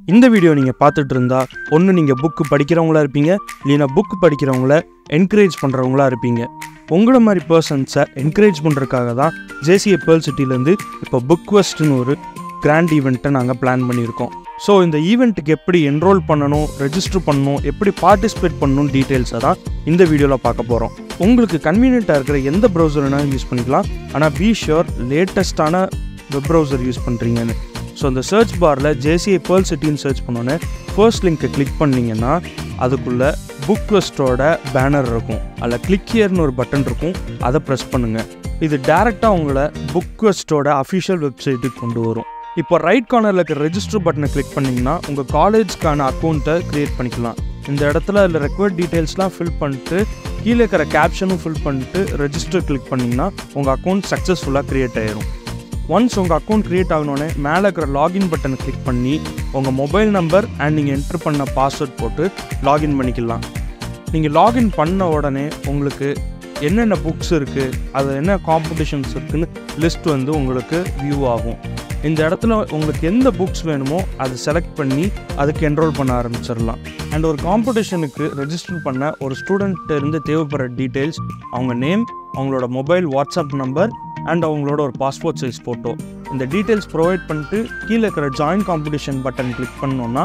இந்த வீடியோ நீங்கள் பார்த்துட்டு இருந்தா ஒன்று நீங்கள் புக்கு படிக்கிறவங்களா இருப்பீங்க இல்லைன்னா புக்கு படிக்கிறவங்கள என்கரேஜ் பண்ணுறவங்களா இருப்பீங்க உங்களை மாதிரி பர்சன்ஸை என்கரேஜ் பண்ணுறதுக்காக தான் ஜேசிஏ பேர்ல் சிட்டிலேருந்து இப்போ புக் வெஸ்ட்னு ஒரு கிராண்ட் ஈவெண்ட்டை நாங்கள் பிளான் பண்ணியிருக்கோம் ஸோ இந்த ஈவெண்ட்டுக்கு எப்படி என்ரோல் பண்ணணும் ரெஜிஸ்டர் பண்ணணும் எப்படி பார்ட்டிசிபேட் பண்ணணும் டீட்டெயில்ஸை தான் இந்த வீடியோவில் பார்க்க போகிறோம் உங்களுக்கு கன்வீனியண்ட்டாக இருக்கிற எந்த ப்ரௌசர் வேணாலும் யூஸ் பண்ணிக்கலாம் ஆனால் பி ஷியோர் லேட்டஸ்ட்டான வெப் ப்ரௌசர் யூஸ் பண்ணுறீங்கன்னு ஸோ அந்த சர்ச் பாரில் ஜேசிஐ பேர்ல் சிட்டின்னு சர்ச் பண்ணோன்னே ஃபர்ஸ்ட் லிங்க்கை கிளிக் பண்ணிங்கன்னா அதுக்குள்ளே புக் வெஸ்ட்டோட பேனர் இருக்கும் அதில் கிளிக் ஹியர்னு ஒரு பட்டன் இருக்கும் அதை ப்ரெஸ் பண்ணுங்கள் இது டேரெக்டாக உங்களை புக் வெஸ்ட்டோட அஃபிஷியல் வெப்சைட்டுக்கு கொண்டு வரும் இப்போ ரைட் கார்னரில் இருக்கிற ரெஜிஸ்டர் பட்டனை கிளிக் பண்ணிங்கன்னா உங்கள் காலேஜ்க்கான அக்கௌண்ட்டை க்ரியேட் பண்ணிக்கலாம் இந்த இடத்துல அதில் ரெக்வயர்ட் டீட்டெயில்ஸ்லாம் ஃபில் பண்ணிட்டு கீழே இருக்கிற கேப்ஷனும் ஃபில் பண்ணிட்டு ரெஜிஸ்டர் கிளிக் பண்ணிங்கன்னா உங்கள் அக்கௌண்ட் சக்ஸஸ்ஃபுல்லாக க்ரியேட் ஆயிரும் ஒன்ஸ் உங்கள் அக்கௌண்ட் க்ரியேட் ஆகணுன்னே மேலே இருக்கிற லாகின் பட்டனை கிளிக் பண்ணி உங்கள் மொபைல் நம்பர் அண்ட் நீங்கள் என்ட்ரு பண்ண பாஸ்வேர்ட் போட்டு லாகின் பண்ணிக்கலாம் நீங்கள் லாகின் பண்ண உடனே உங்களுக்கு என்னென்ன புக்ஸ் இருக்குது அது என்ன காம்படிஷன்ஸ் இருக்குன்னு லிஸ்ட் வந்து உங்களுக்கு வியூ ஆகும் இந்த இடத்துல உங்களுக்கு எந்த புக்ஸ் வேணுமோ அதை செலக்ட் பண்ணி அதுக்கு என்ரோல் பண்ண ஆரம்பிச்சிடலாம் அண்ட் ஒரு காம்படிஷனுக்கு ரெஜிஸ்டர் பண்ண ஒரு ஸ்டூடெண்ட்டு இருந்து தேவைப்படுற டீட்டெயில்ஸ் அவங்க நேம் அவங்களோட மொபைல் வாட்ஸ்அப் நம்பர் அண்ட் அவங்களோட ஒரு பாஸ்போர்ட் சைஸ் ஃபோட்டோ இந்த டீட்டெயில்ஸ் ப்ரொவைட் பண்ணிட்டு கீழே இருக்கிற ஜாயின் காம்படிஷன் பட்டன் கிளிக் பண்ணோன்னா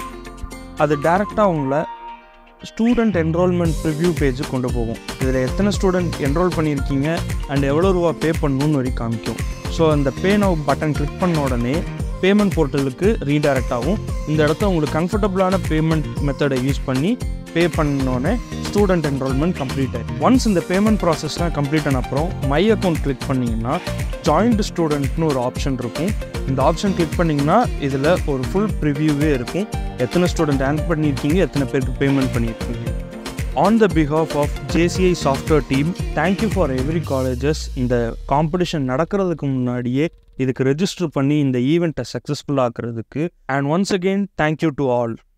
அது டேரெக்டாக அவங்கள ஸ்டூடெண்ட் என்ரோல்மெண்ட் ப்ரிவ்யூ பேஜுக்கு கொண்டு போகும் இதில் எத்தனை ஸ்டூடெண்ட் என்ரோல் பண்ணியிருக்கீங்க அண்ட் எவ்வளோ ரூபா பே பண்ணணும்னு வரை காமிக்கும் ஸோ அந்த பே நவ் பட்டன் கிளிக் பண்ண உடனே பேமெண்ட் போர்ட்டலுக்கு ரீடைரக்ட் ஆகும் இந்த இடத்த உங்களுக்கு கம்ஃபர்டபுளான பேமெண்ட் மெத்தடை யூஸ் பண்ணி பே பண்ணோடனே ஸ்டூடெண்ட் என்ரோல்மெண்ட் கம்ப்ளீட் ஆகும் ஒன்ஸ் இந்த பேமெண்ட் ப்ராசஸ்லாம் கம்ப்ளீட் ஆன அப்புறம் மை அக்கௌண்ட் கிளிக் பண்ணிங்கன்னா ஜாயிண்ட் ஸ்டூடெண்ட்னு ஒரு ஆப்ஷன் இருக்கும் இந்த ஆப்ஷன் கிளிக் பண்ணிங்கன்னா இதில் ஒரு ஃபுல் ப்ரிவியூவே இருக்கும் எத்தனை ஸ்டூடெண்ட் ஆன் பண்ணியிருக்கீங்க எத்தனை பேருக்கு பேமெண்ட் பண்ணியிருக்கீங்க on the behalf of JCI software team thank you for every colleges இந்த காம்படிஷன் நடக்கிறதுக்கு முன்னாடியே இதுக்கு ரெஜிஸ்டர் பண்ணி இந்த ஈவெண்ட்டை சக்ஸஸ்ஃபுல் ஆக்குறதுக்கு and once again thank you to all